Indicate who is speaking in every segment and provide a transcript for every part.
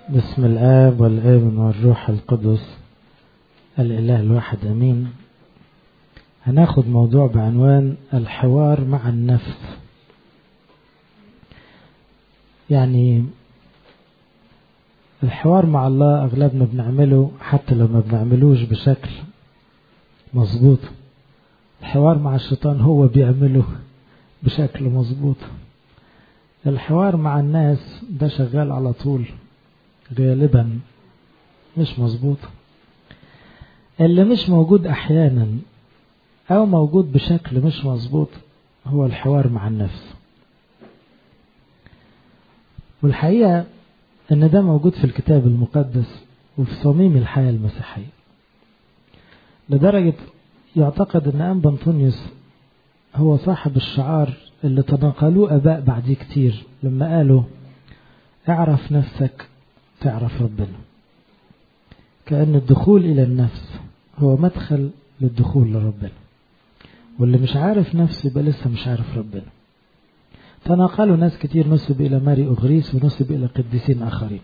Speaker 1: بسم الآب والابن والروح القدس الإله الواحد أمين هناخد موضوع بعنوان الحوار مع النفس يعني الحوار مع الله أغلبنا بنعمله حتى لو ما بنعملوش بشكل مظبوط الحوار مع الشيطان هو بيعمله بشكل مظبوط الحوار مع الناس ده شغال على طول غالبا مش مظبوط اللي مش موجود احيانا او موجود بشكل مش مظبوط هو الحوار مع النفس والحقيقة ان ده موجود في الكتاب المقدس وفي صميم الحياة المسيحية لدرجة يعتقد ان انبا انطونيوس هو صاحب الشعار اللي تناقلوه اباء بعديه كتير لما قالوا اعرف نفسك تعرف ربنا كأن الدخول إلى النفس هو مدخل للدخول لربنا واللي مش عارف نفسه يبقى لسه مش عارف ربنا تناقلوا ناس كتير نسب إلى ماري أغريس ونسب إلى قديسين آخرين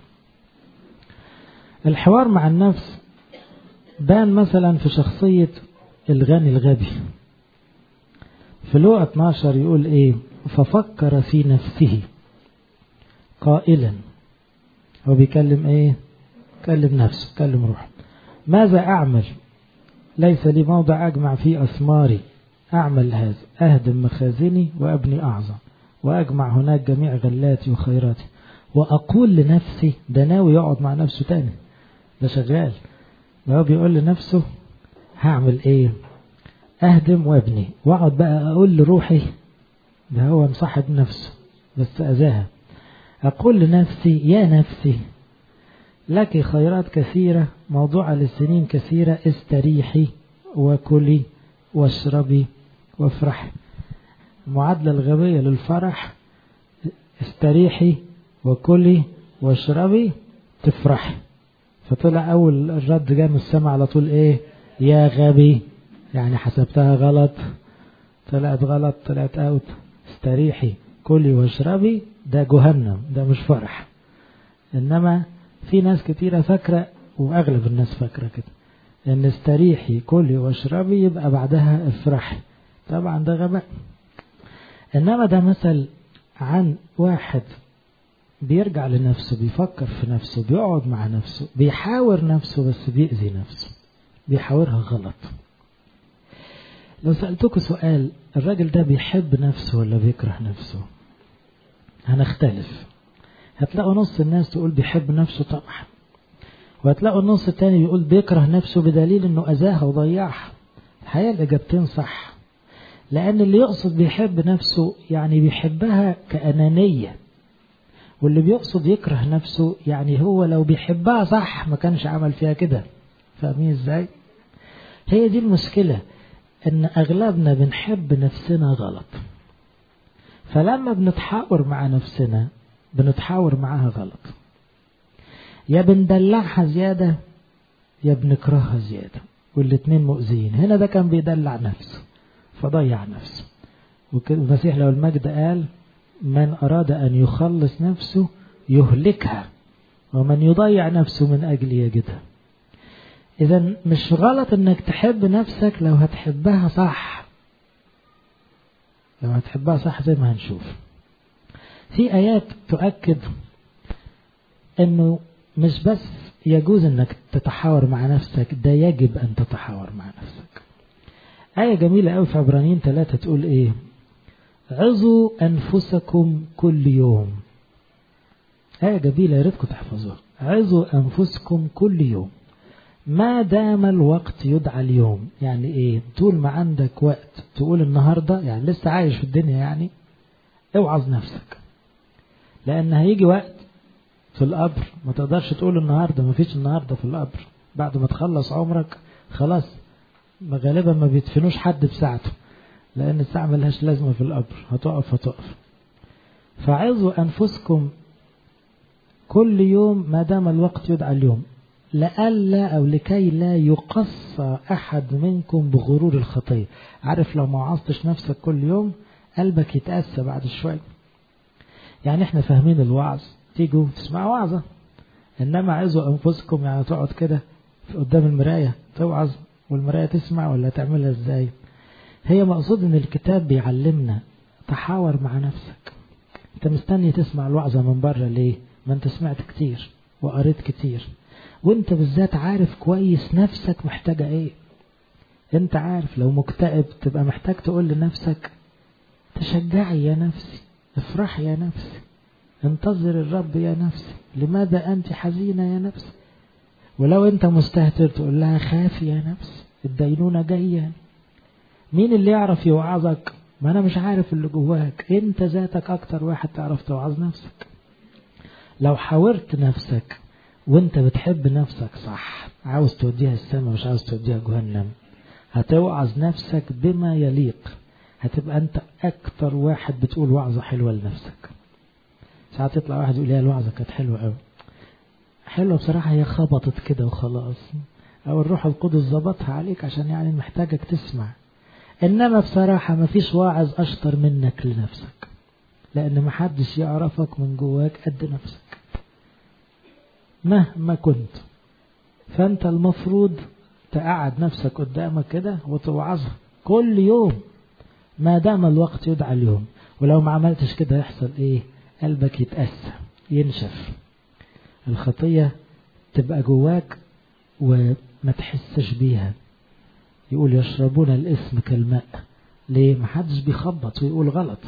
Speaker 1: الحوار مع النفس بان مثلا في شخصية الغني الغبي في لوقا 12 يقول ايه ففكر في نفسه قائلا هو بيكلم ايه كلم نفسه كلم روحه ماذا اعمل ليس لي موضع اجمع فيه اسماري اعمل هذا اهدم مخازني وابني اعظم واجمع هناك جميع غلاتي وخيراتي واقول لنفسي ده ناوي يقعد مع نفسه تاني ده شغال ده هو بيقول لنفسه هعمل ايه اهدم وابني واقعد بقى اقول لروحي ده هو مصاحب نفسه بس اذاها أقول لنفسي يا نفسي لك خيرات كثيرة موضوعة للسنين كثيرة استريحي وكلي واشربي وافرحي المعادلة الغبية للفرح استريحي وكلي واشربي تفرحي فطلع أول الرد جاء من السماء على طول إيه يا غبي يعني حسبتها غلط طلعت غلط طلعت أوت استريحي كلي واشربي ده جهنم ده مش فرح انما في ناس كتيرة فاكرة واغلب الناس فاكرة كده ان استريحي كلي واشربي يبقى بعدها افرحي طبعا ده غباء انما ده مثل عن واحد بيرجع لنفسه بيفكر في نفسه بيقعد مع نفسه بيحاور نفسه بس بيأذي نفسه بيحاورها غلط لو سألتكم سؤال الراجل ده بيحب نفسه ولا بيكره نفسه هنختلف هتلاقوا نص الناس تقول بيحب نفسه طبعا وهتلاقوا النص التاني بيقول بيكره نفسه بدليل انه اذاها وضيعها الحقيقة الاجابتين صح لان اللي يقصد بيحب نفسه يعني بيحبها كأنانية واللي بيقصد يكره نفسه يعني هو لو بيحبها صح ما كانش عمل فيها كده فاهمين ازاي هي دي المشكلة ان اغلبنا بنحب نفسنا غلط فلما بنتحاور مع نفسنا بنتحاور معاها غلط يا بندلعها زيادة يا بنكرهها زيادة والاتنين مؤذيين هنا ده كان بيدلع نفسه فضيع نفسه والمسيح لو المجد قال من أراد أن يخلص نفسه يهلكها ومن يضيع نفسه من أجل يجدها إذا مش غلط إنك تحب نفسك لو هتحبها صح لو هتحبها صح زي ما هنشوف في آيات تؤكد إنه مش بس يجوز إنك تتحاور مع نفسك ده يجب أن تتحاور مع نفسك آية جميلة أوي في عبرانيين ثلاثة تقول إيه عظوا أنفسكم كل يوم آية جميلة يا ريتكم تحفظوها عظوا أنفسكم كل يوم ما دام الوقت يدعى اليوم يعني ايه طول ما عندك وقت تقول النهاردة يعني لسه عايش في الدنيا يعني اوعظ نفسك لان هيجي وقت في القبر ما تقدرش تقول النهاردة ما فيش النهاردة في القبر بعد ما تخلص عمرك خلاص غالبا ما بيدفنوش حد بساعته لان الساعة ملهاش لازمة في القبر هتقف هتقف فعظوا انفسكم كل يوم ما دام الوقت يدعى اليوم لئلا أو لكي لا يقصى أحد منكم بغرور الخطية عارف لو ما وعظتش نفسك كل يوم قلبك يتأسى بعد شوية يعني احنا فاهمين الوعظ تيجوا تسمعوا وعظة إنما عزوا أنفسكم يعني تقعد كده قدام المراية توعظ والمراية تسمع ولا تعملها إزاي هي مقصود إن الكتاب بيعلمنا تحاور مع نفسك أنت مستني تسمع الوعظة من بره ليه ما أنت سمعت كتير وقريت كتير وانت بالذات عارف كويس نفسك محتاجة ايه انت عارف لو مكتئب تبقى محتاج تقول لنفسك تشجعي يا نفسي افرحي يا نفسي انتظر الرب يا نفسي لماذا انت حزينة يا نفسي ولو انت مستهتر تقول لها خافي يا نفسي الدينونة جاية مين اللي يعرف يوعظك ما انا مش عارف اللي جواك انت ذاتك اكتر واحد تعرف توعظ نفسك لو حاورت نفسك وانت بتحب نفسك صح عاوز توديها السماء مش عاوز توديها جهنم هتوعظ نفسك بما يليق هتبقى انت اكتر واحد بتقول وعظة حلوة لنفسك ساعات يطلع واحد يقول يا الوعظة كانت حلوة قوي حلوة بصراحة هي خبطت كده وخلاص او الروح القدس ظبطها عليك عشان يعني محتاجك تسمع انما بصراحة مفيش واعظ اشطر منك لنفسك لان محدش يعرفك من جواك قد نفسك مهما كنت فانت المفروض تقعد نفسك قدامك كده وتوعظها كل يوم ما دام الوقت يدعى اليوم ولو ما عملتش كده يحصل ايه قلبك يتأسى ينشف الخطية تبقى جواك وما تحسش بيها يقول يشربون الاسم كالماء ليه محدش بيخبط ويقول غلط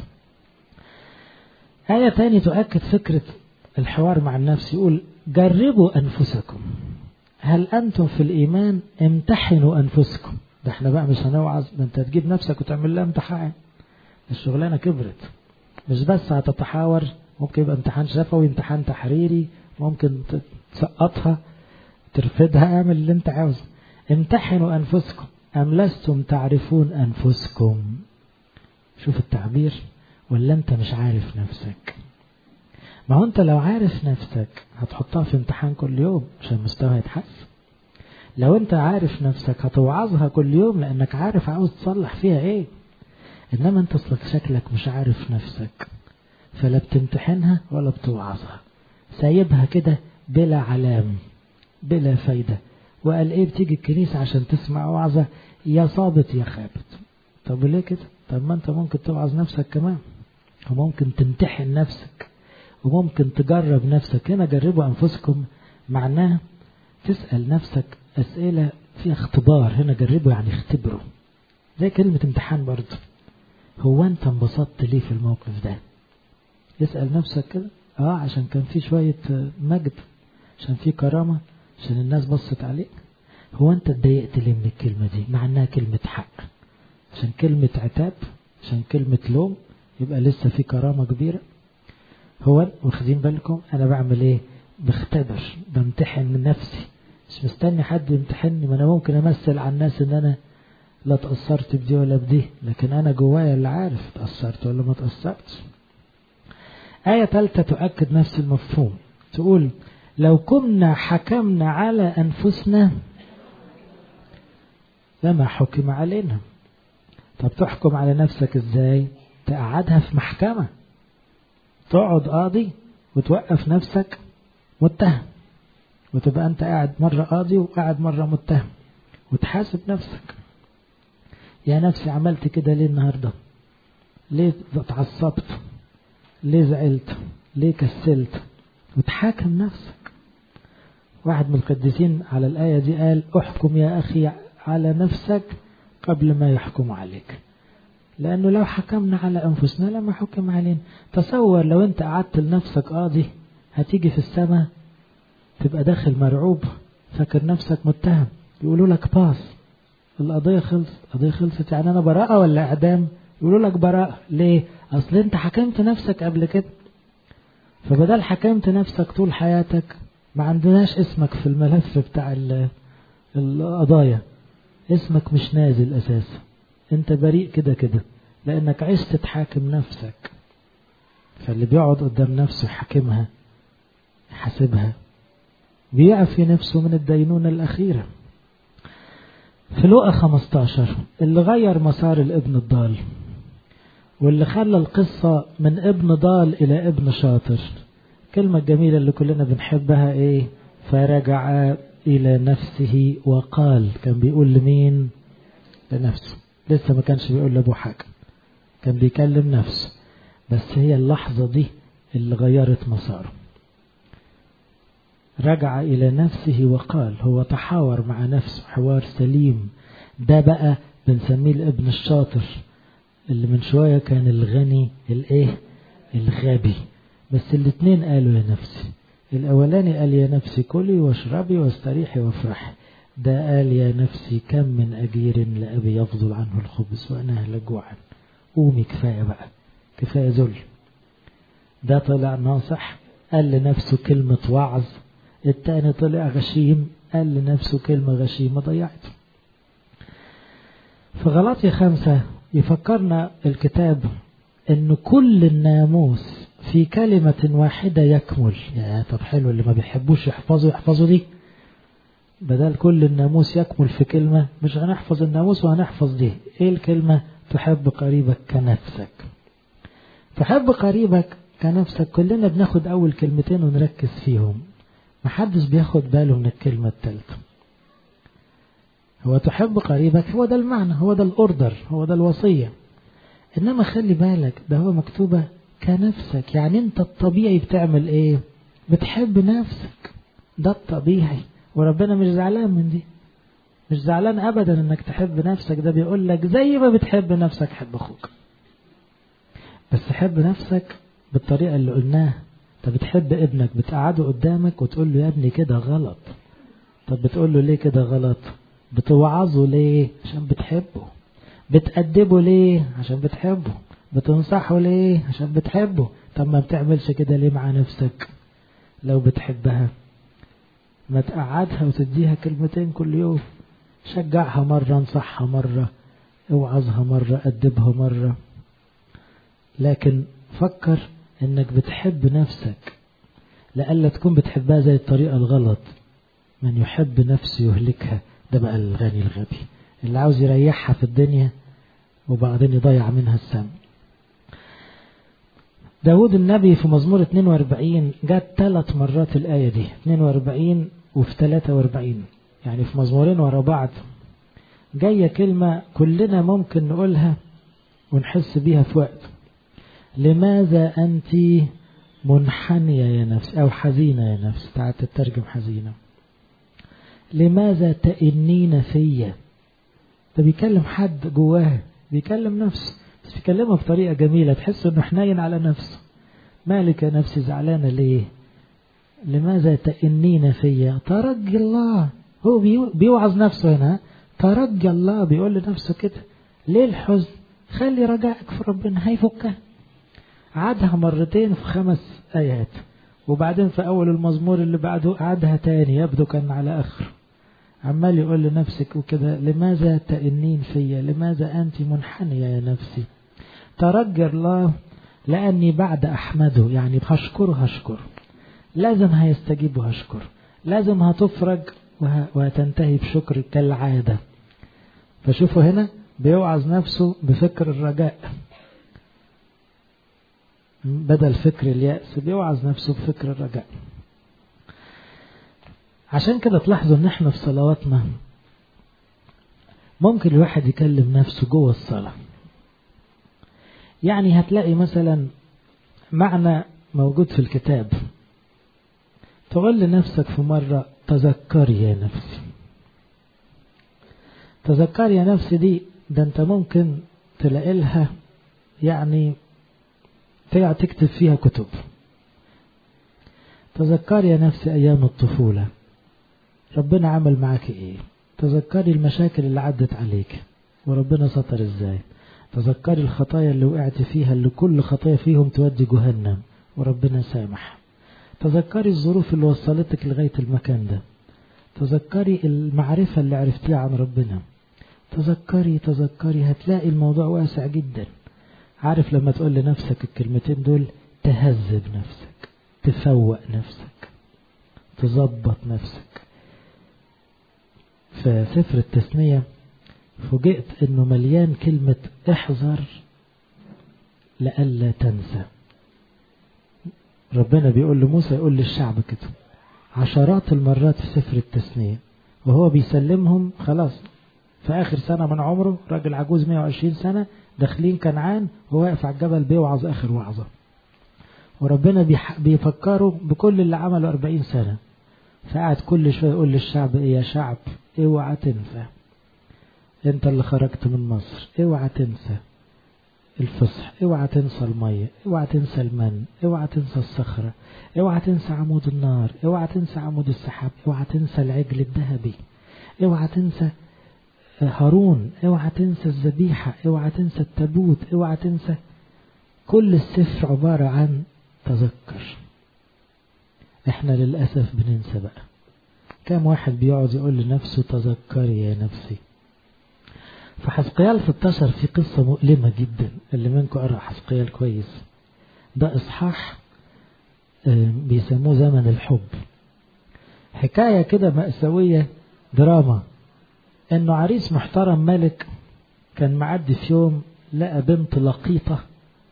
Speaker 1: آية تاني تؤكد فكرة الحوار مع النفس يقول جربوا أنفسكم هل أنتم في الإيمان امتحنوا أنفسكم ده احنا بقى مش هنوعظ ده انت تجيب نفسك وتعمل لها امتحان الشغلانة كبرت مش بس هتتحاور ممكن يبقى امتحان شفوي امتحان تحريري ممكن تسقطها ترفدها اعمل اللي انت عاوزه امتحنوا أنفسكم أم لستم تعرفون أنفسكم شوف التعبير ولا انت مش عارف نفسك ما هو انت لو عارف نفسك هتحطها في امتحان كل يوم عشان مستوى يتحسن لو انت عارف نفسك هتوعظها كل يوم لانك عارف عاوز تصلح فيها ايه انما انت اصلك شكلك مش عارف نفسك فلا بتمتحنها ولا بتوعظها سايبها كده بلا علام بلا فايدة وقال ايه بتيجي الكنيسة عشان تسمع وعظة يا صابت يا خابت طب وليه كده طب ما انت ممكن توعظ نفسك كمان وممكن تمتحن نفسك وممكن تجرب نفسك هنا جربوا أنفسكم معناه تسأل نفسك أسئلة فيها اختبار هنا جربوا يعني اختبروا زي كلمة امتحان برضه هو أنت انبسطت ليه في الموقف ده اسأل نفسك كده اه عشان كان في شوية مجد عشان في كرامة عشان الناس بصت عليك هو أنت اتضايقت ليه من الكلمة دي مع انها كلمة حق عشان كلمة عتاب عشان كلمة لوم يبقى لسه في كرامة كبيرة هو واخدين بالكم انا بعمل ايه بختبر بمتحن من نفسي مش مستني حد يمتحني ما انا ممكن امثل على الناس ان انا لا تأثرت بدي ولا بدي لكن انا جوايا اللي عارف تأثرت ولا ما تأثرتش آية ثالثة تؤكد نفس المفهوم تقول لو كنا حكمنا على أنفسنا لما حكم علينا طب تحكم على نفسك ازاي تقعدها في محكمة تقعد قاضي وتوقف نفسك متهم وتبقى انت قاعد مرة قاضي وقاعد مرة متهم وتحاسب نفسك يا نفسي عملت كده ليه النهاردة ليه اتعصبت ليه زعلت ليه كسلت وتحاكم نفسك واحد من القديسين على الآية دي قال احكم يا أخي على نفسك قبل ما يحكم عليك لأنه لو حكمنا على أنفسنا لما حكم علينا تصور لو أنت قعدت لنفسك قاضي هتيجي في السماء تبقى داخل مرعوب فاكر نفسك متهم يقولوا لك باص القضية خلصت القضية خلصت يعني أنا براءة ولا إعدام يقولوا لك براءة ليه أصل أنت حكمت نفسك قبل كده فبدل حكمت نفسك طول حياتك ما عندناش اسمك في الملف بتاع القضايا اسمك مش نازل أساسا انت بريء كده كده لانك عشت تحاكم نفسك فاللي بيقعد قدام نفسه يحاكمها يحاسبها بيعفي نفسه من الدينونة الأخيرة في لقى 15 اللي غير مسار الابن الضال واللي خلى القصة من ابن ضال إلى ابن شاطر الكلمة الجميلة اللي كلنا بنحبها ايه فرجع الى نفسه وقال كان بيقول لمين لنفسه لسه ما كانش بيقول لابوه حاجة كان بيكلم نفسه بس هي اللحظة دي اللي غيرت مساره رجع إلى نفسه وقال هو تحاور مع نفسه حوار سليم ده بقى بنسميه الابن الشاطر اللي من شوية كان الغني الايه الغبي بس الاتنين قالوا يا نفسي الاولاني قال يا نفسي كلي واشربي واستريحي وافرحي ده قال يا نفسي كم من أجير لأبي يفضل عنه الخبز وأنا أهلك جوعا قومي كفاية بقى كفاية ذل ده طلع ناصح قال لنفسه كلمة وعظ التاني طلع غشيم قال لنفسه كلمة غشيمة ضيعته في غلاطية خمسة يفكرنا الكتاب ان كل الناموس في كلمة واحدة يكمل يا طب حلو اللي ما بيحبوش يحفظوا يحفظوا دي بدل كل الناموس يكمل في كلمة مش هنحفظ الناموس وهنحفظ دي ايه الكلمة تحب قريبك كنفسك تحب قريبك كنفسك كلنا بناخد اول كلمتين ونركز فيهم محدش بياخد باله من الكلمة الثالثة هو تحب قريبك هو ده المعنى هو ده الاوردر هو ده الوصية انما خلي بالك ده هو مكتوبة كنفسك يعني انت الطبيعي بتعمل ايه بتحب نفسك ده الطبيعي وربنا مش زعلان من دي مش زعلان ابدا انك تحب نفسك ده بيقول لك زي ما بتحب نفسك حب اخوك بس حب نفسك بالطريقة اللي قلناها انت بتحب ابنك بتقعده قدامك وتقول له يا ابني كده غلط طب بتقول له ليه كده غلط بتوعظه ليه عشان بتحبه بتأدبه ليه عشان بتحبه بتنصحه ليه عشان بتحبه طب ما بتعملش كده ليه مع نفسك لو بتحبها ما تقعدها وتديها كلمتين كل يوم شجعها مرة انصحها مرة اوعظها مرة أدبها مرة لكن فكر انك بتحب نفسك لألا تكون بتحبها زي الطريقة الغلط من يحب نفسه يهلكها ده بقى الغني الغبي اللي عاوز يريحها في الدنيا وبعدين يضيع منها السم داود النبي في مزمور 42 جت ثلاث مرات الآية دي 42 وفي 43 يعني في مزمورين ورا بعض جاية كلمة كلنا ممكن نقولها ونحس بيها في وقت لماذا أنت منحنية يا نفس أو حزينة يا نفس تعال تترجم حزينة لماذا تئنين فيا ده بيكلم حد جواه بيكلم نفسه بس بيكلمها بطريقة جميلة تحس انه حنين على نفسه مالك يا نفسي زعلانة ليه لماذا تئنين فيا ترجي الله هو بيوعظ نفسه هنا ترجي الله بيقول لنفسه كده ليه الحزن خلي رجائك في ربنا هيفكها عادها مرتين في خمس آيات وبعدين في أول المزمور اللي بعده عادها تاني يبدو كان على آخر عمال يقول لنفسك وكده لماذا تئنين فيا لماذا أنت منحنية يا نفسي ترجى الله لأني بعد أحمده يعني هشكره هشكره لازم هيستجيب وهشكر لازم هتفرج وهتنتهي بشكر كالعادة فشوفوا هنا بيوعظ نفسه بفكر الرجاء بدل فكر اليأس بيوعظ نفسه بفكر الرجاء عشان كده تلاحظوا ان احنا في صلواتنا ممكن الواحد يكلم نفسه جوه الصلاة يعني هتلاقي مثلا معنى موجود في الكتاب تقول لنفسك في مرة تذكري يا نفسي تذكري يا نفسي دي ده انت ممكن تلاقي لها يعني تكتب فيها كتب تذكري يا نفسي أيام الطفولة ربنا عمل معاك ايه تذكري المشاكل اللي عدت عليك وربنا ستر ازاي تذكري الخطايا اللي وقعت فيها اللي كل خطايا فيهم تودي جهنم وربنا سامح تذكري الظروف اللي وصلتك لغاية المكان ده تذكري المعرفة اللي عرفتيها عن ربنا تذكري تذكري هتلاقي الموضوع واسع جدا عارف لما تقول لنفسك الكلمتين دول تهذب نفسك تفوق نفسك تظبط نفسك في سفر التثنية فوجئت انه مليان كلمة احذر لألا تنسى ربنا بيقول لموسى يقول للشعب كده عشرات المرات في سفر التثنية وهو بيسلمهم خلاص في آخر سنة من عمره راجل عجوز 120 سنة داخلين كنعان وهو واقف على الجبل بيوعظ آخر وعظة وربنا بيفكروا بكل اللي عمله 40 سنة فقعد كل شوية يقول للشعب إيه يا شعب اوعى تنسى انت اللي خرجت من مصر اوعى تنسى الفصح اوعى تنسى المية اوعى تنسى المن اوعى تنسى الصخرة اوعى تنسى عمود النار اوعى تنسى عمود السحاب اوعى تنسى العجل الذهبي اوعى تنسى هارون اوعى تنسى الذبيحة اوعى تنسى التابوت اوعى تنسى كل السفر عبارة عن تذكر احنا للأسف بننسى بقى كم واحد بيقعد يقول لنفسه تذكري يا نفسي فحزقيال 16 في قصة مؤلمة جدا اللي منكم قرأ حزقيال كويس ده إصحاح بيسموه زمن الحب حكاية كده مأساوية دراما انه عريس محترم ملك كان معدي في يوم لقى بنت لقيطة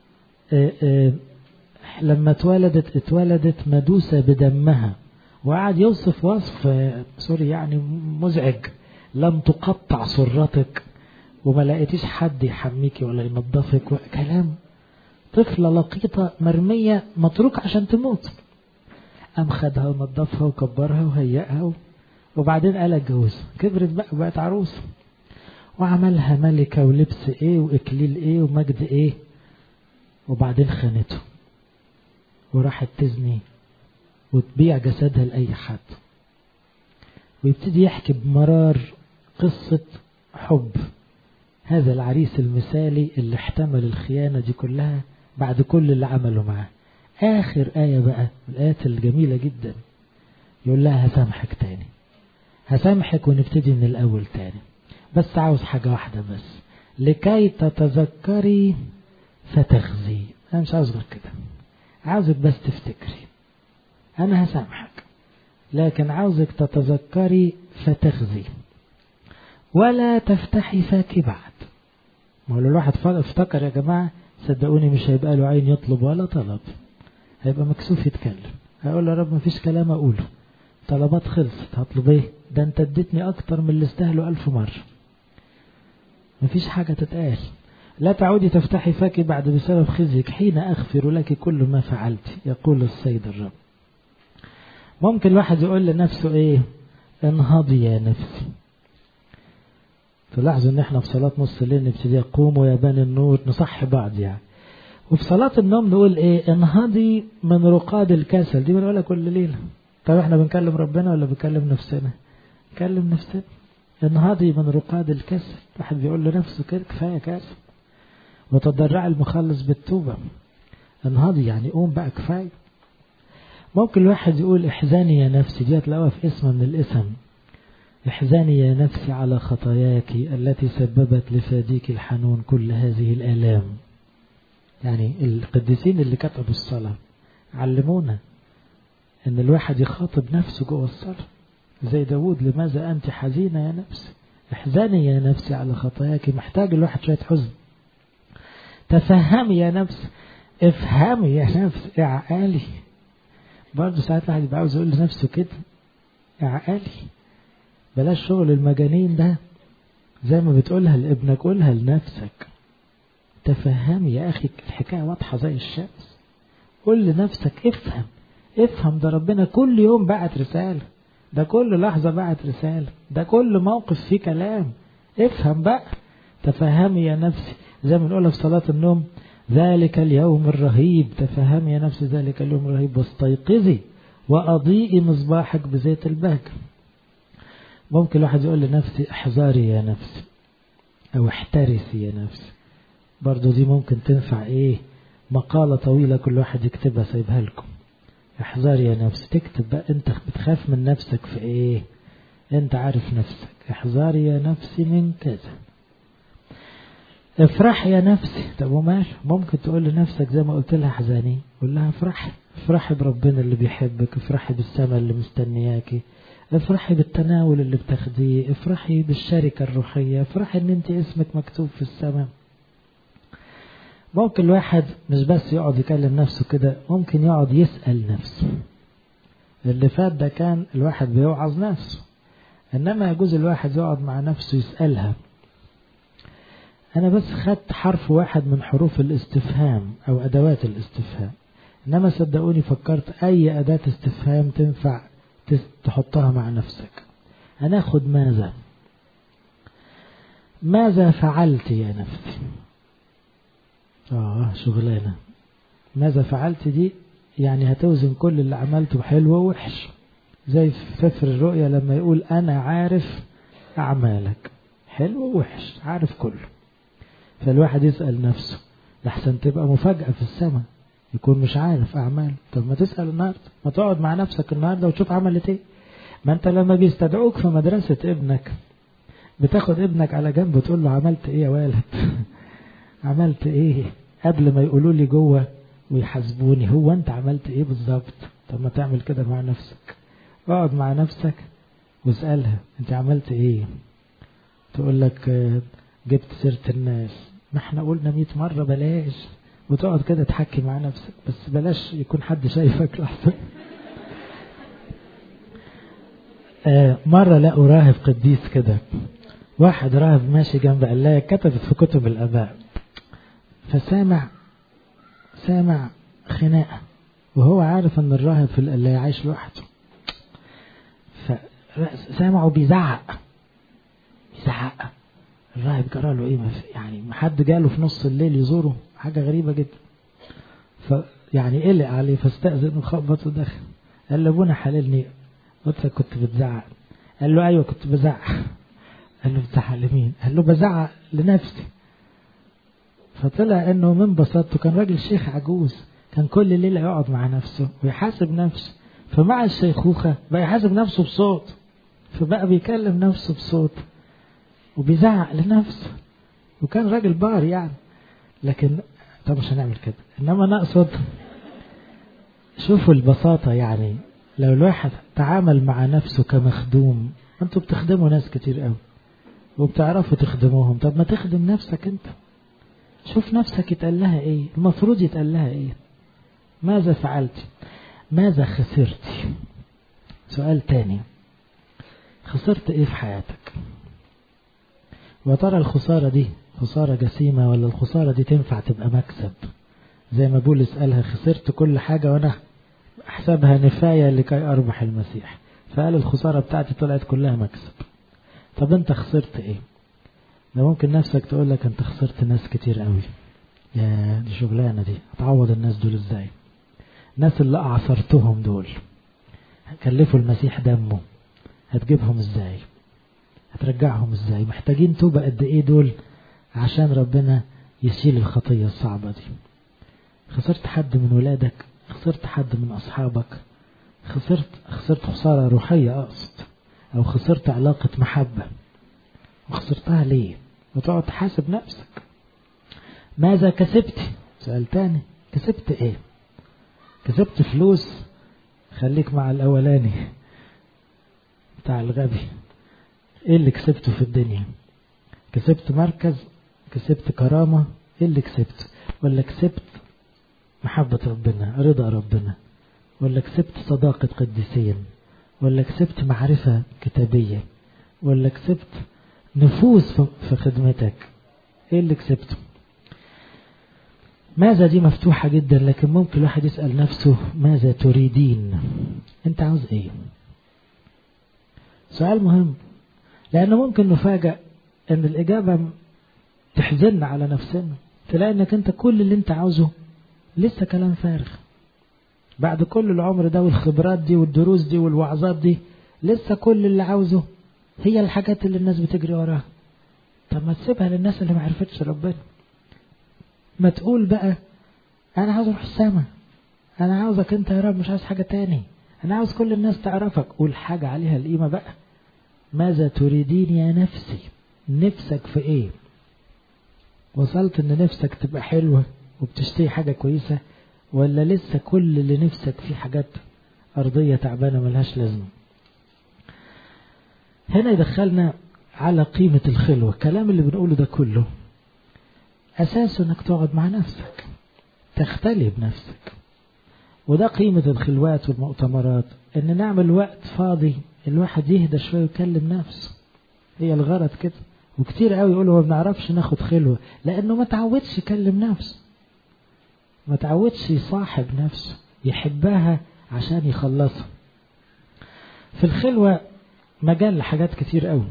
Speaker 1: لما اتولدت اتولدت مدوسة بدمها وقعد يوصف وصف سوري يعني مزعج لم تقطع سرتك وما لقيتيش حد يحميكي ولا ينظفك كلام طفلة لقيطة مرمية متروك عشان تموت قام خدها ونظفها وكبرها وهيئها وبعدين قال اتجوزها كبرت بقى وبقت عروسة وعملها ملكة ولبس ايه واكليل ايه ومجد ايه وبعدين خانته وراحت تزني وتبيع جسدها لأي حد ويبتدي يحكي بمرار قصة حب هذا العريس المثالي اللي احتمل الخيانة دي كلها بعد كل اللي عمله معاه آخر آية بقى الآيات الجميلة جدا يقول لها هسامحك تاني هسامحك ونبتدي من الأول تاني بس عاوز حاجة واحدة بس لكي تتذكري فتخزي أنا مش عاوز غير كده عاوزك بس تفتكري أنا هسامحك لكن عاوزك تتذكري فتخزي ولا تفتحي فاك بعد ما هو الواحد افتكر يا جماعة صدقوني مش هيبقى له عين يطلب ولا طلب هيبقى مكسوف يتكلم هيقول له يا رب مفيش كلام أقوله طلبات خلصت هطلب ايه ده انت اديتني اكتر من اللي استاهله الف مرة مفيش حاجة تتقال لا تعودي تفتحي فاك بعد بسبب خزيك حين أغفر لك كل ما فعلت يقول السيد الرب ممكن الواحد يقول لنفسه ايه انهضي يا نفسي تلاحظوا ان احنا في صلاة نص الليل نبتدي قوموا يا بني النور نصحي بعض يعني وفي صلاة النوم نقول ايه انهضي من رقاد الكسل دي بنقولها كل ليلة طب احنا بنكلم ربنا ولا بنكلم نفسنا نكلم نفسنا انهضي من رقاد الكسل واحد بيقول لنفسه كده كفاية كسل وتضرع المخلص بالتوبة انهضي يعني قوم بقى كفاية ممكن الواحد يقول احزاني يا نفسي دي هتلاقوها في اسم من الاسم احزاني يا نفسي على خطاياك التي سببت لفاديك الحنون كل هذه الآلام يعني القديسين اللي كتبوا الصلاة علمونا ان الواحد يخاطب نفسه جوه الصلاة زي داود لماذا أنت حزينة يا نفسي احزاني يا نفسي على خطاياك محتاج الواحد شوية حزن تفهمي يا نفس افهمي يا نفس يا عقالي برضه ساعات الواحد يبقى عاوز يقول لنفسه كده يا عقالي بلاش شغل المجانين ده زي ما بتقولها لابنك قولها لنفسك تفهمي يا أخي الحكاية واضحة زي الشمس قول لنفسك افهم افهم ده ربنا كل يوم بعت رسالة ده كل لحظة بعت رسالة ده كل موقف فيه كلام افهم بقى تفهمي يا نفسي زي ما بنقولها في صلاة النوم ذلك اليوم الرهيب تفهمي يا نفسي ذلك اليوم الرهيب واستيقظي وأضيئي مصباحك بزيت البهجة ممكن الواحد يقول لنفسي احذري يا نفسي أو احترسي يا نفسي برضو دي ممكن تنفع ايه مقالة طويلة كل واحد يكتبها سايبها لكم احذري يا نفسي تكتب بقى انت بتخاف من نفسك في ايه انت عارف نفسك احذري يا نفسي من كذا افرحي يا نفسي طب ومال ممكن تقول لنفسك زي ما قلت لها احزاني قول لها افرحي افرحي بربنا اللي بيحبك افرحي بالسماء اللي مستنياكي افرحي بالتناول اللي بتاخديه افرحي بالشركة الروحية افرحي ان انت اسمك مكتوب في السماء ممكن الواحد مش بس يقعد يكلم نفسه كده ممكن يقعد يسأل نفسه اللي فات ده كان الواحد بيوعظ نفسه إنما يجوز الواحد يقعد مع نفسه يسألها أنا بس خدت حرف واحد من حروف الاستفهام أو أدوات الاستفهام إنما صدقوني فكرت أي أداة استفهام تنفع تحطها مع نفسك هناخد ماذا ماذا فعلت يا نفسي آه شغلانة ماذا فعلت دي يعني هتوزن كل اللي عملته حلو ووحش زي في سفر الرؤيا لما يقول أنا عارف أعمالك حلو ووحش عارف كله فالواحد يسأل نفسه لحسن تبقى مفاجأة في السماء يكون مش عارف أعمال طب ما تسأل النهاردة ما تقعد مع نفسك النهاردة وتشوف عملت ايه ما انت لما بيستدعوك في مدرسة ابنك بتاخد ابنك على جنب وتقول له عملت ايه يا والد عملت ايه قبل ما يقولوا لي جوه ويحاسبوني هو انت عملت ايه بالظبط طب ما تعمل كده مع نفسك اقعد مع نفسك واسألها انت عملت ايه تقول لك جبت سيرة الناس ما احنا قلنا مئة مرة بلاش وتقعد كده تحكي مع نفسك بس بلاش يكون حد شايفك لحظة آه مرة لقوا راهب قديس كده واحد راهب ماشي جنب قلاية كتبت في كتب الآباء فسامع سامع خناقة وهو عارف ان الراهب في القلاية عايش لوحده فسامعه بيزعق بيزعق الراهب جرى له ايه يعني ما حد جاله في نص الليل يزوره حاجة غريبة جدا فيعني قلق عليه فاستأذن وخبط ودخل قال له ابونا حللني قلت كنت بتزعق قال له ايوه كنت بزعق قال له بتزعق لمين قال له بزعق لنفسي فطلع انه من بساطته كان راجل شيخ عجوز كان كل ليلة يقعد مع نفسه ويحاسب نفسه فمع الشيخوخة بقى يحاسب نفسه بصوت فبقى بيكلم نفسه بصوت وبيزعق لنفسه وكان راجل بار يعني لكن طب مش هنعمل كده انما نقصد شوفوا البساطة يعني لو الواحد تعامل مع نفسه كمخدوم انتوا بتخدموا ناس كتير قوي وبتعرفوا تخدموهم طب ما تخدم نفسك انت شوف نفسك يتقال لها ايه المفروض يتقال لها ايه ماذا فعلت ماذا خسرت سؤال تاني خسرت ايه في حياتك وترى الخسارة دي خسارة جسيمة ولا الخسارة دي تنفع تبقى مكسب زي ما بولس قالها خسرت كل حاجة وانا احسبها نفاية لكي اربح المسيح فقال الخسارة بتاعتي طلعت كلها مكسب طب انت خسرت ايه ده ممكن نفسك تقول لك انت خسرت ناس كتير قوي يا دي شغلانة دي هتعوض الناس دول ازاي الناس اللي اعصرتهم دول هكلفوا المسيح دمه هتجيبهم ازاي هترجعهم ازاي محتاجين توبة قد ايه دول عشان ربنا يشيل الخطية الصعبة دي خسرت حد من ولادك خسرت حد من أصحابك خسرت خسرت خسارة روحية أقصد أو خسرت علاقة محبة وخسرتها ليه وتقعد تحاسب نفسك ماذا كسبت سؤال تاني كسبت ايه كسبت فلوس خليك مع الأولاني بتاع الغبي ايه اللي كسبته في الدنيا كسبت مركز كسبت كرامة ايه اللي كسبته ولا كسبت محبة ربنا رضا ربنا ولا كسبت صداقة قديسين ولا كسبت معرفة كتابية ولا كسبت نفوس في خدمتك ايه اللي كسبته ماذا دي مفتوحة جدا لكن ممكن الواحد يسأل نفسه ماذا تريدين انت عاوز ايه سؤال مهم لأنه ممكن نفاجأ أن الإجابة تحزن على نفسنا تلاقي أنك أنت كل اللي أنت عاوزه لسه كلام فارغ بعد كل العمر ده والخبرات دي والدروس دي والوعظات دي لسه كل اللي عاوزه هي الحاجات اللي الناس بتجري وراها طب ما تسيبها للناس اللي ما عرفتش ربنا ما تقول بقى أنا عاوز أروح السما أنا عاوزك أنت يا رب مش عاوز حاجة تاني أنا عاوز كل الناس تعرفك قول حاجة عليها القيمة بقى ماذا تريدين يا نفسي نفسك في ايه وصلت ان نفسك تبقى حلوة وبتشتري حاجة كويسة ولا لسه كل اللي نفسك فيه حاجات أرضية تعبانة ملهاش لازمة هنا يدخلنا على قيمة الخلوة الكلام اللي بنقوله ده كله أساسه أنك تقعد مع نفسك تختلي بنفسك وده قيمة الخلوات والمؤتمرات أن نعمل وقت فاضي الواحد يهدى شوية ويكلم نفسه هي الغرض كده وكتير قوي يقولوا ما بنعرفش ناخد خلوة لأنه ما تعودش يكلم نفسه ما تعودش يصاحب نفسه يحبها عشان يخلصها في الخلوة مجال لحاجات كتير قوي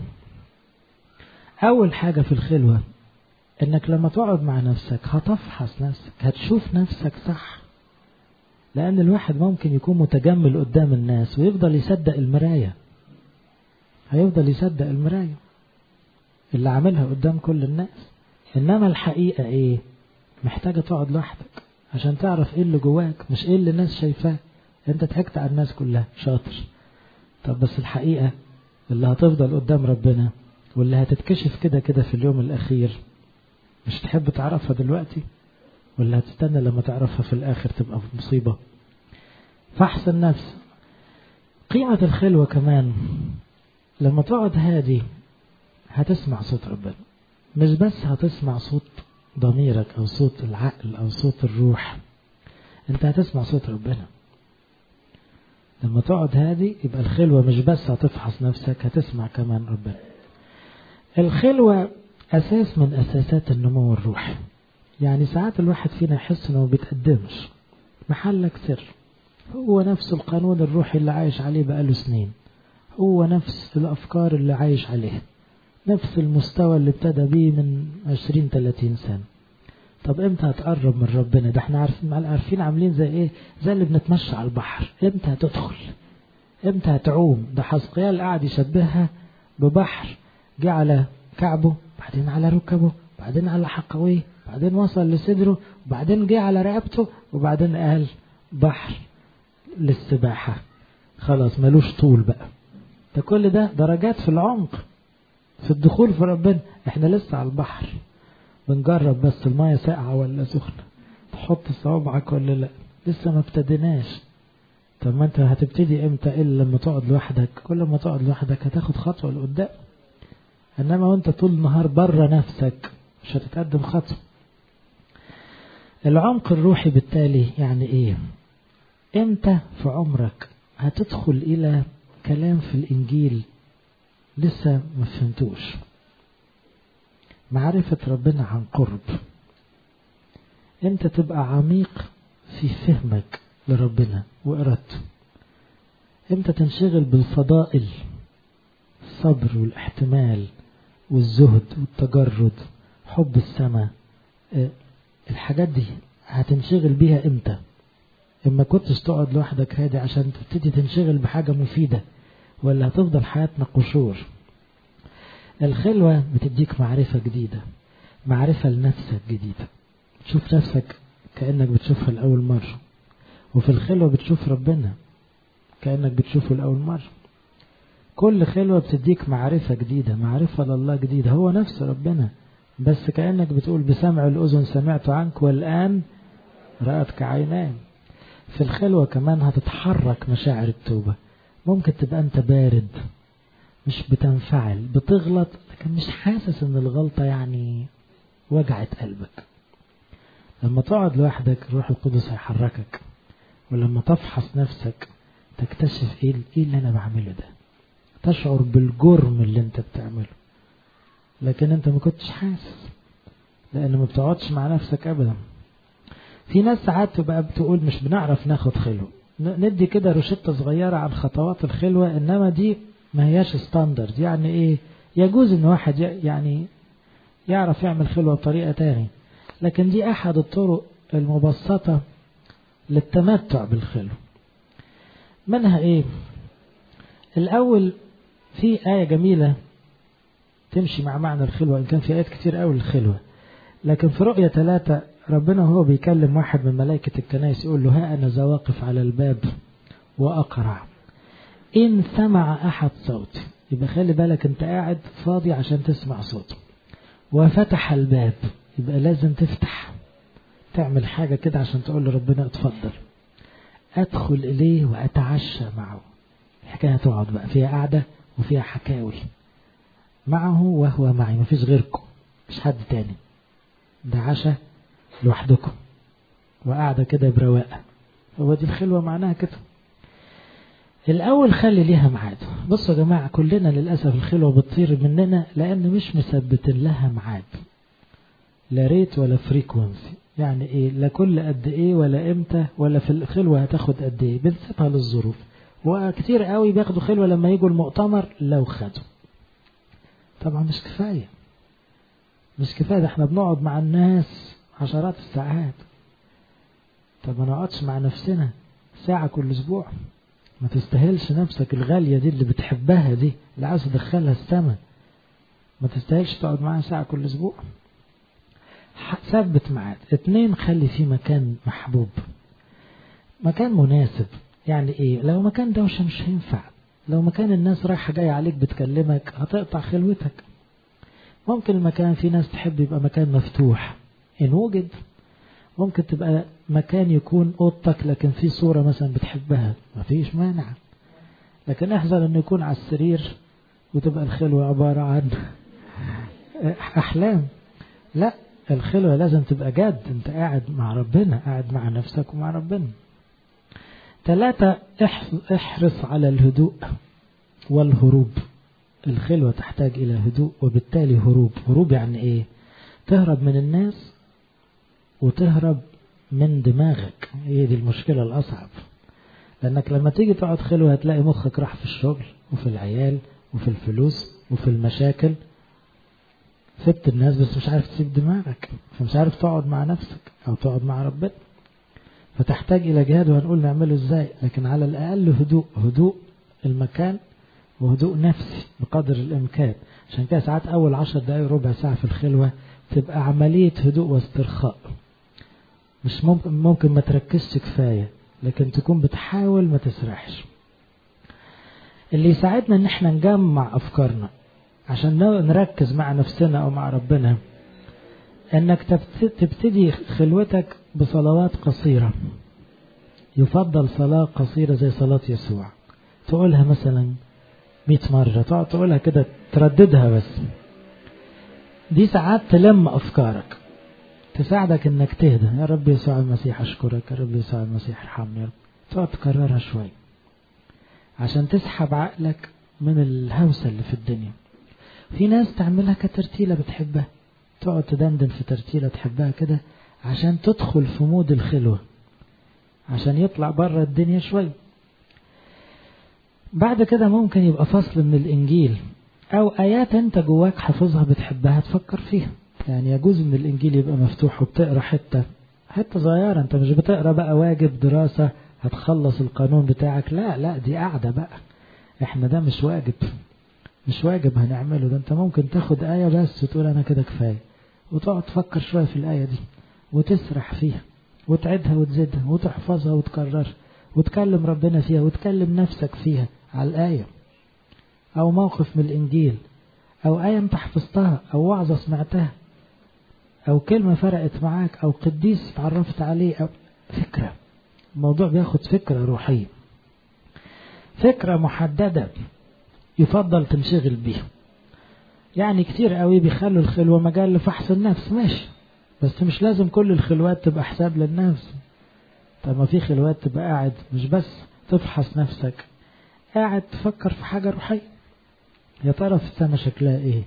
Speaker 1: أول حاجة في الخلوة إنك لما تقعد مع نفسك هتفحص نفسك هتشوف نفسك صح لأن الواحد ممكن يكون متجمل قدام الناس ويفضل يصدق المراية هيفضل يصدق المراية اللي عاملها قدام كل الناس إنما الحقيقة إيه محتاجة تقعد لوحدك عشان تعرف إيه اللي جواك مش إيه اللي الناس شايفاه أنت ضحكت على الناس كلها شاطر طب بس الحقيقة اللي هتفضل قدام ربنا واللي هتتكشف كده كده في اليوم الأخير مش تحب تعرفها دلوقتي ولا هتستنى لما تعرفها في الآخر تبقى في مصيبة فحص النفس قيمة الخلوة كمان لما تقعد هادي هتسمع صوت ربنا مش بس هتسمع صوت ضميرك أو صوت العقل أو صوت الروح أنت هتسمع صوت ربنا لما تقعد هادي يبقى الخلوة مش بس هتفحص نفسك هتسمع كمان ربنا الخلوة أساس من أساسات النمو الروحي يعني ساعات الواحد فينا يحس انه ما بيتقدمش محلك سر هو نفس القانون الروحي اللي عايش عليه بقاله سنين هو نفس الأفكار اللي عايش عليها نفس المستوى اللي ابتدى بيه من 20 30 سنة طب امتى هتقرب من ربنا ده احنا عارفين عارفين عاملين زي ايه زي اللي بنتمشى على البحر امتى هتدخل امتى هتعوم ده حسقيال قاعد يشبهها ببحر جه على كعبه بعدين على ركبه بعدين على حقويه بعدين وصل لصدره وبعدين جه على رقبته وبعدين قال بحر للسباحة خلاص ملوش طول بقى ده كل ده درجات في العمق في الدخول في ربنا احنا لسه على البحر بنجرب بس المية ساقعة ولا سخنة تحط صوابعك ولا لا لسه ما ابتديناش طب ما انت هتبتدي امتى الا لما تقعد لوحدك كل ما تقعد لوحدك هتاخد خطوة لقدام انما وانت طول النهار بره نفسك مش هتتقدم خطوة العمق الروحي بالتالي يعني ايه امتى في عمرك هتدخل الى كلام في الانجيل لسه ما فهمتوش معرفة ربنا عن قرب امتى تبقى عميق في فهمك لربنا وإرادته امتى تنشغل بالفضائل الصبر والاحتمال والزهد والتجرد حب السماء الحاجات دي هتنشغل بيها امتى اما كنتش تقعد لوحدك هادي عشان تبتدي تنشغل بحاجة مفيدة ولا هتفضل حياتنا قشور الخلوة بتديك معرفة جديدة معرفة لنفسك جديدة تشوف نفسك كأنك بتشوفها لأول مرة وفي الخلوة بتشوف ربنا كأنك بتشوفه لأول مرة كل خلوة بتديك معرفة جديدة معرفة لله جديدة هو نفس ربنا بس كأنك بتقول بسمع الأذن سمعت عنك والآن رأتك عيناي في الخلوة كمان هتتحرك مشاعر التوبة ممكن تبقى أنت بارد مش بتنفعل بتغلط لكن مش حاسس ان الغلطة يعني وجعت قلبك لما تقعد لوحدك الروح القدس هيحركك ولما تفحص نفسك تكتشف ايه ايه اللي انا بعمله ده تشعر بالجرم اللي انت بتعمله لكن انت ما كنتش حاسس لان ما بتقعدش مع نفسك ابدا في ناس ساعات تبقى بتقول مش بنعرف ناخد خلوه ندي كده روشته صغيره عن خطوات الخلوه انما دي ما هياش ستاندرد يعني ايه يجوز ان واحد يعني يعرف يعمل خلوة بطريقة تاني لكن دي احد الطرق المبسطة للتمتع بالخلوة منها ايه الاول في آية جميلة تمشي مع معنى الخلوة ان كان في آيات كتير قوي للخلوة لكن في رؤية ثلاثة ربنا هو بيكلم واحد من ملائكة الكنائس يقول له ها أنا ذا واقف على الباب وأقرع إن سمع أحد صوتي يبقى خلي بالك أنت قاعد فاضي عشان تسمع صوته وفتح الباب يبقى لازم تفتح تعمل حاجة كده عشان تقول لربنا اتفضل أدخل إليه وأتعشى معه الحكاية هتقعد بقى فيها قعدة وفيها حكاوي معه وهو معي مفيش غيركم مش حد تاني ده عشاء لوحدكم وقاعدة كده برواقة هو دي الخلوة معناها كده الأول خلي ليها ميعاد بصوا يا جماعة كلنا للأسف الخلوة بتطير مننا لأن مش مثبتين لها ميعاد لا ريت ولا فريكونسي يعني ايه لا كل قد ايه ولا امتى ولا في الخلوة هتاخد قد ايه بنسيبها للظروف وكتير قوي بياخدوا خلوة لما يجوا المؤتمر لو خدوا طبعا مش كفاية مش كفاية ده احنا بنقعد مع الناس عشرات الساعات طب ما نقعدش مع نفسنا ساعة كل اسبوع ما تستاهلش نفسك الغالية دي اللي بتحبها دي اللي عاوز تدخلها السما ما تستاهلش تقعد معاها ساعة كل اسبوع ثبت ميعاد اتنين خلي فيه مكان محبوب مكان مناسب يعني ايه لو مكان دوشة مش هينفع لو مكان الناس رايحة جاية عليك بتكلمك هتقطع خلوتك ممكن المكان في ناس تحب يبقى مكان مفتوح إن وجد ممكن تبقى مكان يكون أوضتك لكن في صورة مثلا بتحبها مفيش مانع لكن احذر انه يكون على السرير وتبقى الخلوة عبارة عن أحلام لا الخلوة لازم تبقى جد انت قاعد مع ربنا قاعد مع نفسك ومع ربنا ثلاثة احرص على الهدوء والهروب الخلوة تحتاج إلى هدوء وبالتالي هروب هروب يعني إيه تهرب من الناس وتهرب من دماغك هي دي المشكلة الأصعب لأنك لما تيجي تقعد خلوة هتلاقي مخك راح في الشغل وفي العيال وفي الفلوس وفي المشاكل سبت الناس بس مش عارف تسيب دماغك فمش عارف تقعد مع نفسك أو تقعد مع ربنا فتحتاج إلى جهاد وهنقول نعمله إزاي لكن على الأقل هدوء هدوء المكان وهدوء نفسي بقدر الإمكان عشان كده ساعات أول عشر دقايق ربع ساعة في الخلوة تبقى عملية هدوء واسترخاء مش ممكن, ممكن ما تركزش كفاية لكن تكون بتحاول ما تسرحش اللي يساعدنا ان احنا نجمع افكارنا عشان نركز مع نفسنا او مع ربنا انك تبتدي خلوتك بصلوات قصيرة يفضل صلاة قصيرة زي صلاة يسوع تقولها مثلا مئة مرة تقعد تقولها كده ترددها بس دي ساعات تلم أفكارك تساعدك انك تهدى يا رب يسوع المسيح اشكرك يا رب يسوع المسيح ارحمني يا رب تقعد تكررها شوي عشان تسحب عقلك من الهوسة اللي في الدنيا في ناس تعملها كترتيلة بتحبها تقعد تدندن في ترتيلة تحبها كده عشان تدخل في مود الخلوة عشان يطلع بره الدنيا شوي بعد كده ممكن يبقى فصل من الإنجيل أو آيات أنت جواك حافظها بتحبها تفكر فيها يعني يجوز ان الانجيل يبقى مفتوح وبتقرا حته حته صغيره انت مش بتقرا بقى واجب دراسه هتخلص القانون بتاعك لا لا دي قاعده بقى احنا ده مش واجب مش واجب هنعمله ده انت ممكن تاخد آية بس وتقول انا كده كفاية وتقعد تفكر شوية في الآية دي وتسرح فيها وتعدها وتزيدها وتحفظها وتكررها وتكلم ربنا فيها وتكلم نفسك فيها على الآية أو موقف من الإنجيل أو آية أنت حفظتها أو وعظة سمعتها أو كلمة فرقت معاك أو قديس اتعرفت عليه أو فكرة الموضوع بياخد فكرة روحية فكرة محددة يفضل تنشغل بيها يعني كتير قوي بيخلوا الخلوة مجال لفحص النفس ماشي بس مش لازم كل الخلوات تبقى حساب للنفس طب ما في خلوات تبقى قاعد مش بس تفحص نفسك قاعد تفكر في حاجة روحية يا ترى في السنة شكلها ايه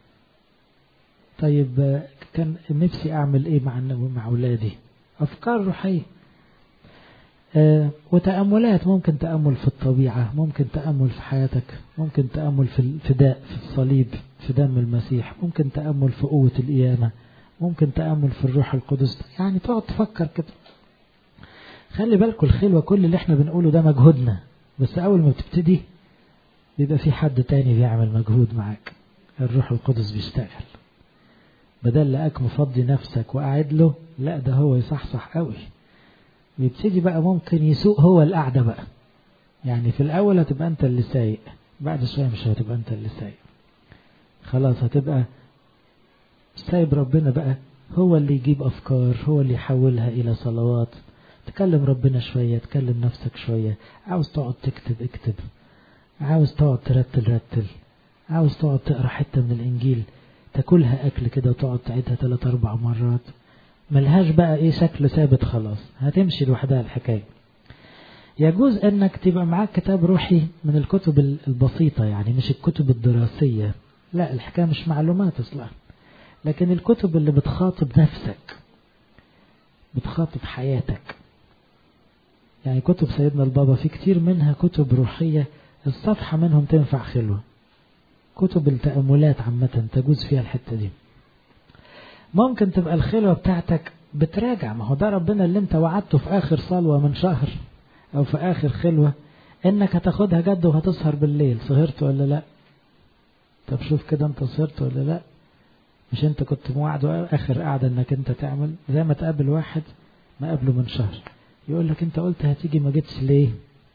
Speaker 1: طيب كان نفسي اعمل ايه مع مع اولادي افكار روحيه آه وتأملات ممكن تأمل في الطبيعة ممكن تأمل في حياتك ممكن تأمل في الفداء في الصليب في دم المسيح ممكن تأمل في قوة القيامة ممكن تأمل في الروح القدس يعني تقعد تفكر كده خلي بالكم الخلوة كل اللي احنا بنقوله ده مجهودنا بس أول ما بتبتدي بيبقى في حد تاني بيعمل مجهود معاك الروح القدس بيشتغل بدل لقاك مفضي نفسك وقاعد له لا ده هو يصحصح قوي ويبتدي بقى ممكن يسوق هو القعدة بقى يعني في الأول هتبقى أنت اللي سايق بعد شوية مش هتبقى أنت اللي سايق خلاص هتبقى سايب ربنا بقى هو اللي يجيب أفكار هو اللي يحولها إلى صلوات تكلم ربنا شوية تكلم نفسك شوية عاوز تقعد تكتب اكتب عاوز تقعد ترتل رتل عاوز تقعد تقرا حتة من الإنجيل تاكلها أكل كده وتقعد تعيدها ثلاث أربع مرات ملهاش بقى إيه شكل ثابت خلاص هتمشي لوحدها الحكاية يجوز أنك تبقى معاك كتاب روحي من الكتب البسيطة يعني مش الكتب الدراسية لا الحكاية مش معلومات أصلا لكن الكتب اللي بتخاطب نفسك بتخاطب حياتك يعني كتب سيدنا البابا في كتير منها كتب روحية الصفحة منهم تنفع خلوة كتب التأملات عامة تجوز فيها الحتة دي ممكن تبقى الخلوة بتاعتك بتراجع ما هو ده ربنا اللي انت وعدته في آخر صلوة من شهر أو في آخر خلوة إنك هتاخدها جد وهتسهر بالليل سهرت ولا لا طب شوف كده انت سهرت ولا لا مش انت كنت موعده آخر قعدة إنك انت تعمل زي ما تقابل واحد ما قبله من شهر يقول لك انت قلت هتيجي ما جيتش ليه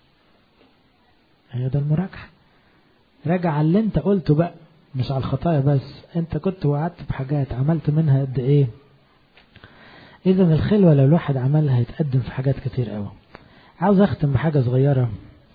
Speaker 1: هي ده المراجعة راجع على اللي انت قلته بقى مش على الخطايا بس انت كنت وعدت بحاجات عملت منها قد ايه اذا الخلوة لو الواحد عملها هيتقدم في حاجات كتير قوي عاوز اختم بحاجة صغيرة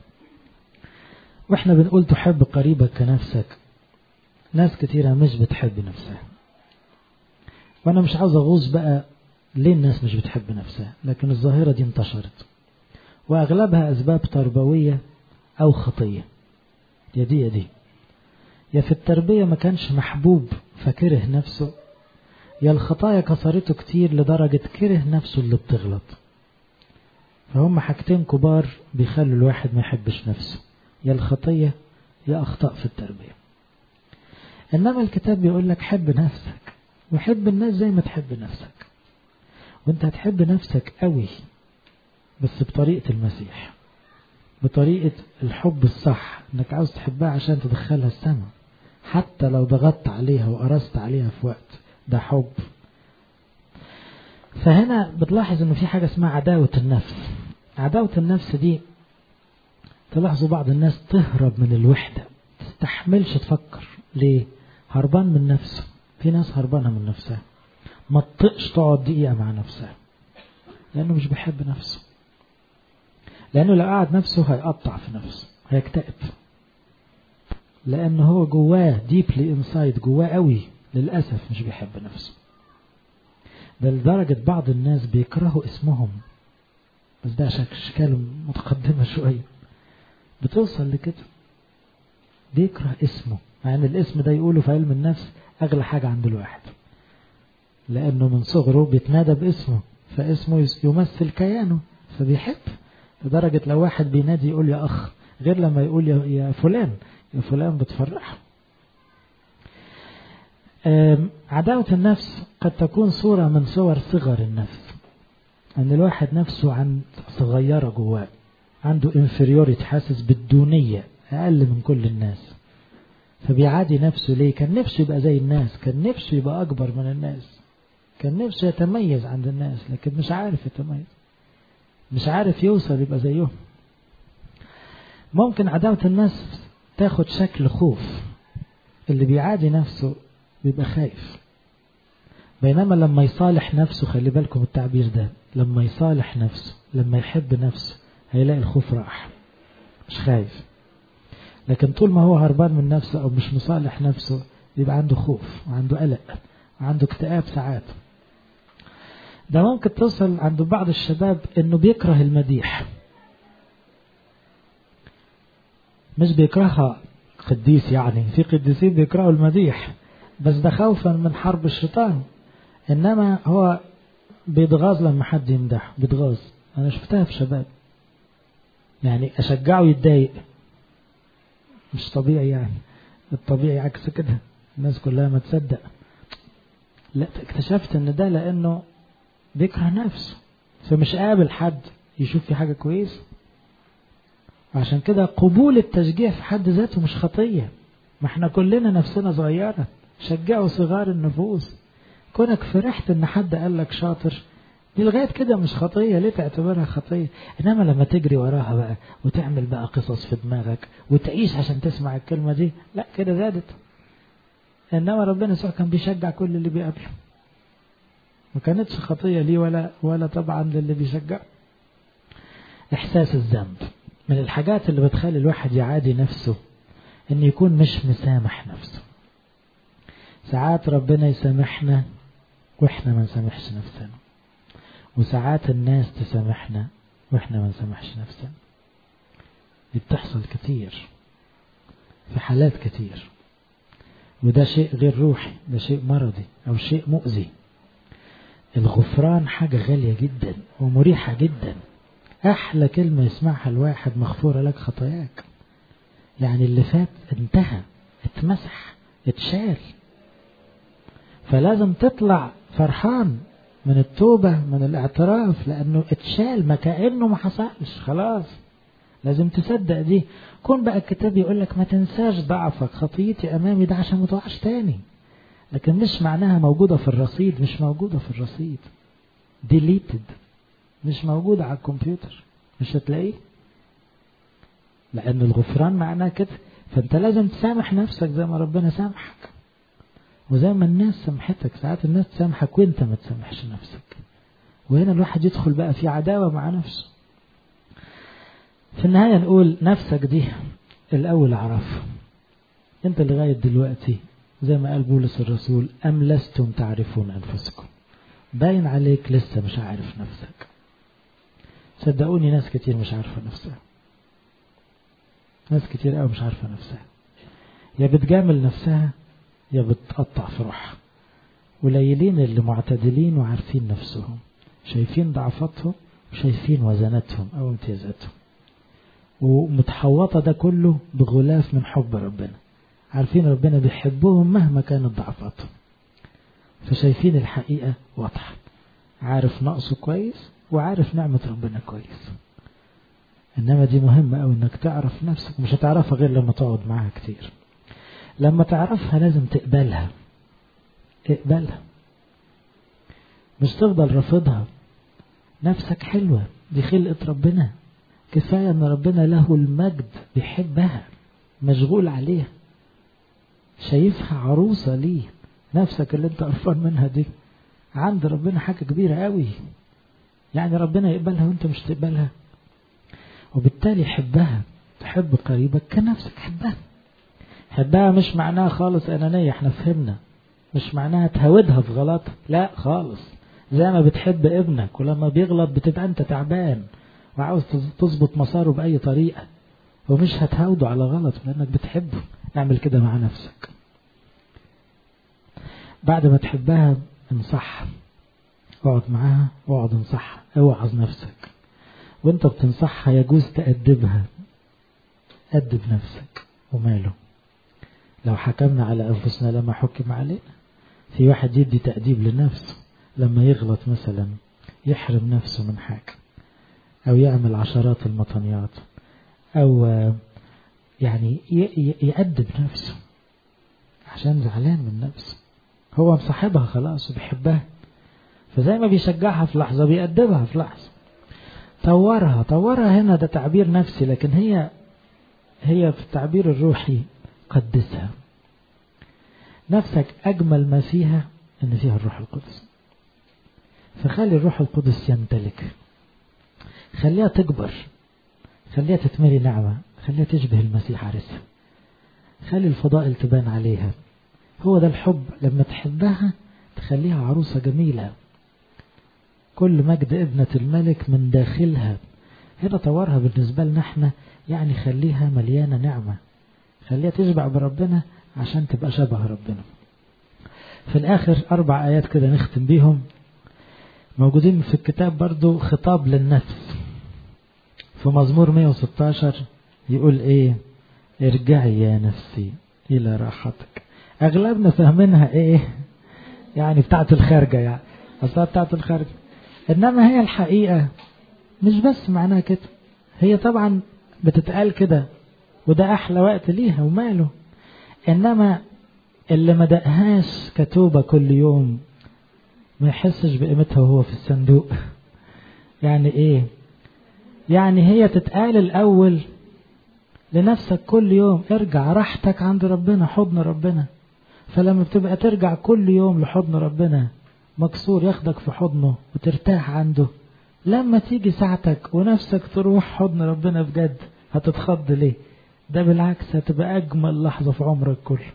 Speaker 1: واحنا بنقول تحب قريبك كنفسك ناس كتيرة مش بتحب نفسها وانا مش عاوز اغوص بقى ليه الناس مش بتحب نفسها لكن الظاهرة دي انتشرت واغلبها اسباب تربوية او خطية يا دي يا دي يا في التربية ما كانش محبوب فكره نفسه يا الخطايا كسرته كتير لدرجة كره نفسه اللي بتغلط فهم حاجتين كبار بيخلوا الواحد ما يحبش نفسه يا الخطية يا أخطاء في التربية إنما الكتاب بيقول لك حب نفسك وحب الناس زي ما تحب نفسك وانت هتحب نفسك قوي بس بطريقة المسيح بطريقة الحب الصح انك عاوز تحبها عشان تدخلها السماء حتى لو ضغطت عليها وقرصت عليها في وقت ده حب فهنا بتلاحظ انه في حاجة اسمها عداوة النفس عداوة النفس دي تلاحظوا بعض الناس تهرب من الوحدة تستحملش تفكر ليه هربان من نفسه في ناس هربانة من نفسها ما تطقش تقعد دقيقة مع نفسها لأنه مش بيحب نفسه لأنه لو قعد نفسه هيقطع في نفسه هيكتئب لأنه هو جواه ديبلي انسايد جواه قوي للأسف مش بيحب نفسه بل لدرجة بعض الناس بيكرهوا اسمهم بس ده عشان أشكال متقدمة شوية بتوصل لكده بيكره اسمه مع ان الاسم ده يقوله في علم النفس اغلى حاجة عند الواحد لانه من صغره بيتنادى باسمه فاسمه يمثل كيانه فبيحب لدرجة لو واحد بينادي يقول يا اخ غير لما يقول يا فلان يا فلان بتفرحه عداوة النفس قد تكون صورة من صور صغر النفس أن الواحد نفسه عن صغيرة جواه عنده انفريوريتي حاسس بالدونية أقل من كل الناس فبيعادي نفسه ليه كان نفسه يبقى زي الناس كان نفسه يبقى أكبر من الناس كان نفسه يتميز عند الناس لكن مش عارف يتميز مش عارف يوصل يبقى زيهم ممكن عداوة الناس تاخد شكل خوف اللي بيعادي نفسه بيبقى خايف بينما لما يصالح نفسه خلي بالكم التعبير ده لما يصالح نفسه لما يحب نفسه هيلاقي الخوف راح مش خايف لكن طول ما هو هربان من نفسه او مش مصالح نفسه يبقى عنده خوف وعنده قلق وعنده اكتئاب ساعات ده ممكن توصل عند بعض الشباب انه بيكره المديح مش بيكرهها قديس يعني في قديسين بيكرهوا المديح بس ده خوفا من حرب الشيطان انما هو بيتغاظ لما حد يمدحه بيتغاظ انا شفتها في شباب يعني اشجعه يتضايق مش طبيعي يعني الطبيعي عكس كده الناس كلها ما تصدق لا اكتشفت ان ده لانه بيكره نفسه فمش قابل حد يشوف في حاجة كويسة وعشان كده قبول التشجيع في حد ذاته مش خطية ما احنا كلنا نفسنا صغيرة شجعوا صغار النفوس كونك فرحت ان حد قال لك شاطر دي لغاية كده مش خطية ليه تعتبرها خطية إنما لما تجري وراها بقى وتعمل بقى قصص في دماغك وتعيش عشان تسمع الكلمة دي لا كده زادت إنما ربنا يسوع كان بيشجع كل اللي بيقابله ما كانتش خطية ليه ولا ولا طبعا للي بيشجع إحساس الذنب من الحاجات اللي بتخلي الواحد يعادي نفسه إن يكون مش مسامح نفسه ساعات ربنا يسامحنا واحنا ما نسامحش نفسنا وساعات الناس تسامحنا واحنا ما نسامحش نفسنا دي بتحصل كتير في حالات كتير وده شيء غير روحي ده شيء مرضي او شيء مؤذي الغفران حاجة غالية جدا ومريحة جدا احلى كلمة يسمعها الواحد مغفورة لك خطاياك يعني اللي فات انتهى اتمسح اتشال فلازم تطلع فرحان من التوبة من الاعتراف لأنه اتشال ما كأنه ما حصلش خلاص لازم تصدق دي كون بقى الكتاب يقول لك ما تنساش ضعفك خطيتي أمامي ده عشان ما تقعش تاني لكن مش معناها موجودة في الرصيد مش موجودة في الرصيد ديليتد مش موجودة على الكمبيوتر مش هتلاقيه لأن الغفران معناه كده فأنت لازم تسامح نفسك زي ما ربنا سامحك وزي ما الناس سامحتك ساعات الناس تسامحك وانت ما تسامحش نفسك وهنا الواحد يدخل بقى في عداوة مع نفسه في النهاية نقول نفسك دي الأول اعرفها انت لغاية دلوقتي زي ما قال بولس الرسول أم لستم تعرفون أنفسكم باين عليك لسه مش عارف نفسك صدقوني ناس كتير مش عارفة نفسها ناس كتير قوي مش عارفة نفسها يا بتجامل نفسها يا بتقطع في روحها قليلين اللي معتدلين وعارفين نفسهم شايفين ضعفاتهم وشايفين وزناتهم أو امتيازاتهم ومتحوطة ده كله بغلاف من حب ربنا عارفين ربنا بيحبهم مهما كانت ضعفاتهم فشايفين الحقيقة واضحة عارف نقصه كويس وعارف نعمة ربنا كويس إنما دي مهمة أوي إنك تعرف نفسك مش هتعرفها غير لما تقعد معاها كتير لما تعرفها لازم تقبلها اقبلها مش تفضل رافضها نفسك حلوة دي خلقة ربنا كفاية ان ربنا له المجد بيحبها مشغول عليها شايفها عروسة ليه نفسك اللي انت قرفان منها دي عند ربنا حاجة كبيرة قوي يعني ربنا يقبلها وانت مش تقبلها وبالتالي يحبها تحب قريبك كنفسك حبها حبها مش معناها خالص أنانية احنا فهمنا مش معناها تهودها في غلط لا خالص زي ما بتحب ابنك ولما بيغلط بتبقى انت تعبان وعاوز تظبط مساره بأي طريقة ومش هتهوده على غلط لأنك بتحبه اعمل كده مع نفسك بعد ما تحبها انصح اقعد معاها واقعد انصحها اوعظ نفسك وانت بتنصحها يجوز تأدبها أدب نفسك وماله لو حكمنا على أنفسنا لما حكم علينا في واحد يدي تأديب لنفسه لما يغلط مثلا يحرم نفسه من حاجة أو يعمل عشرات المطنيات أو يعني يأدب نفسه عشان زعلان من نفسه هو مصاحبها خلاص وبيحبها فزي ما بيشجعها في لحظة بيأدبها في لحظة طورها طورها هنا ده تعبير نفسي لكن هي هي في التعبير الروحي قدسها نفسك أجمل ما فيها أن فيها الروح القدس فخلي الروح القدس يمتلك خليها تكبر خليها تتملي نعمة خليها تشبه المسيح عرسها خلي الفضائل تبان عليها هو ده الحب لما تحبها تخليها عروسة جميلة كل مجد ابنة الملك من داخلها هنا طورها بالنسبة لنا احنا يعني خليها مليانة نعمة خليها تشبع بربنا عشان تبقى شبه ربنا في الآخر أربع آيات كده نختم بيهم موجودين في الكتاب برضو خطاب للنفس في مزمور 116 يقول ايه ارجعي يا نفسي إلى راحتك أغلبنا فاهمينها ايه يعني بتاعت الخارجة يعني أصلا بتاعت الخارجة إنما هي الحقيقة مش بس معناها كده هي طبعا بتتقال كده وده أحلى وقت ليها وماله إنما اللي ما دقهاش كتوبة كل يوم ما يحسش بقيمتها وهو في الصندوق يعني ايه يعني هي تتقال الأول لنفسك كل يوم ارجع راحتك عند ربنا حضن ربنا فلما بتبقى ترجع كل يوم لحضن ربنا مكسور ياخدك في حضنه وترتاح عنده لما تيجي ساعتك ونفسك تروح حضن ربنا بجد هتتخض ليه ده بالعكس هتبقى أجمل لحظة في عمرك كله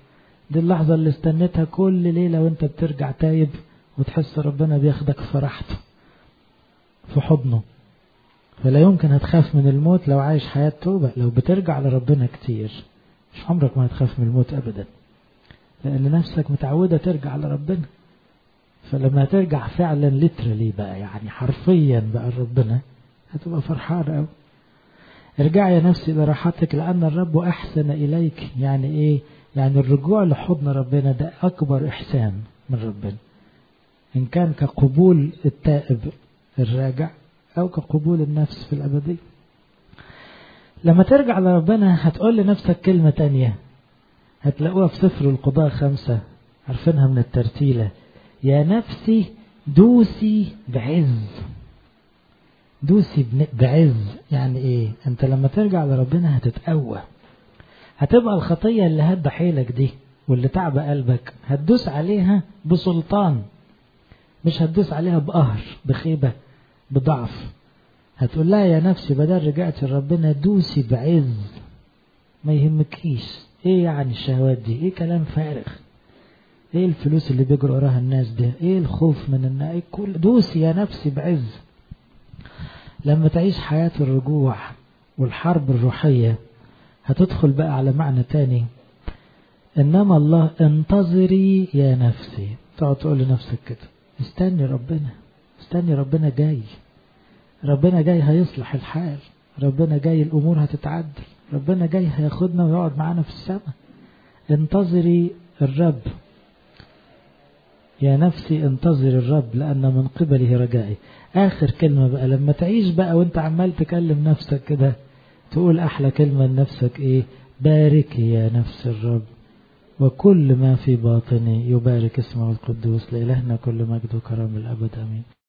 Speaker 1: دي اللحظة اللي استنيتها كل ليلة وانت بترجع تايب وتحس ربنا بياخدك في راحته في حضنه فلا يمكن هتخاف من الموت لو عايش حياة توبة لو بترجع لربنا كتير مش عمرك ما هتخاف من الموت أبدا لأن نفسك متعودة ترجع لربنا فلما ترجع فعلا لترلي بقى يعني حرفيا بقى لربنا هتبقى فرحان قوي ارجعي يا نفسي إلى راحتك لأن الرب أحسن إليك يعني إيه يعني الرجوع لحضن ربنا ده أكبر إحسان من ربنا إن كان كقبول التائب الراجع أو كقبول النفس في الأبدية لما ترجع لربنا هتقول لنفسك كلمة تانية هتلاقوها في سفر القضاء خمسة عارفينها من الترتيلة يا نفسي دوسي بعز دوسي بعز يعني ايه انت لما ترجع لربنا هتتقوى هتبقى الخطية اللي هد حيلك دي واللي تعب قلبك هتدوس عليها بسلطان مش هتدوس عليها بقهر بخيبة بضعف هتقول لها يا نفسي بدل رجعت لربنا دوسي بعز ما يهمكيش ايه يعني الشهوات دي ايه كلام فارغ ايه الفلوس اللي بيجروا وراها الناس ده ايه الخوف من الناس إيه كل دوسي يا نفسي بعز لما تعيش حياة الرجوع والحرب الروحية هتدخل بقى على معنى تاني انما الله انتظري يا نفسي تقعد تقول لنفسك كده استني ربنا استني ربنا جاي ربنا جاي هيصلح الحال ربنا جاي الامور هتتعدل ربنا جاي هياخدنا ويقعد معانا في السماء انتظري الرب يا نفسي انتظر الرب لأن من قبله رجائي آخر كلمة بقى لما تعيش بقى وانت عمال تكلم نفسك كده تقول أحلى كلمة لنفسك إيه باركي يا نفس الرب وكل ما في باطني يبارك اسمه القدوس لإلهنا كل مجد وكرم الأبد أمين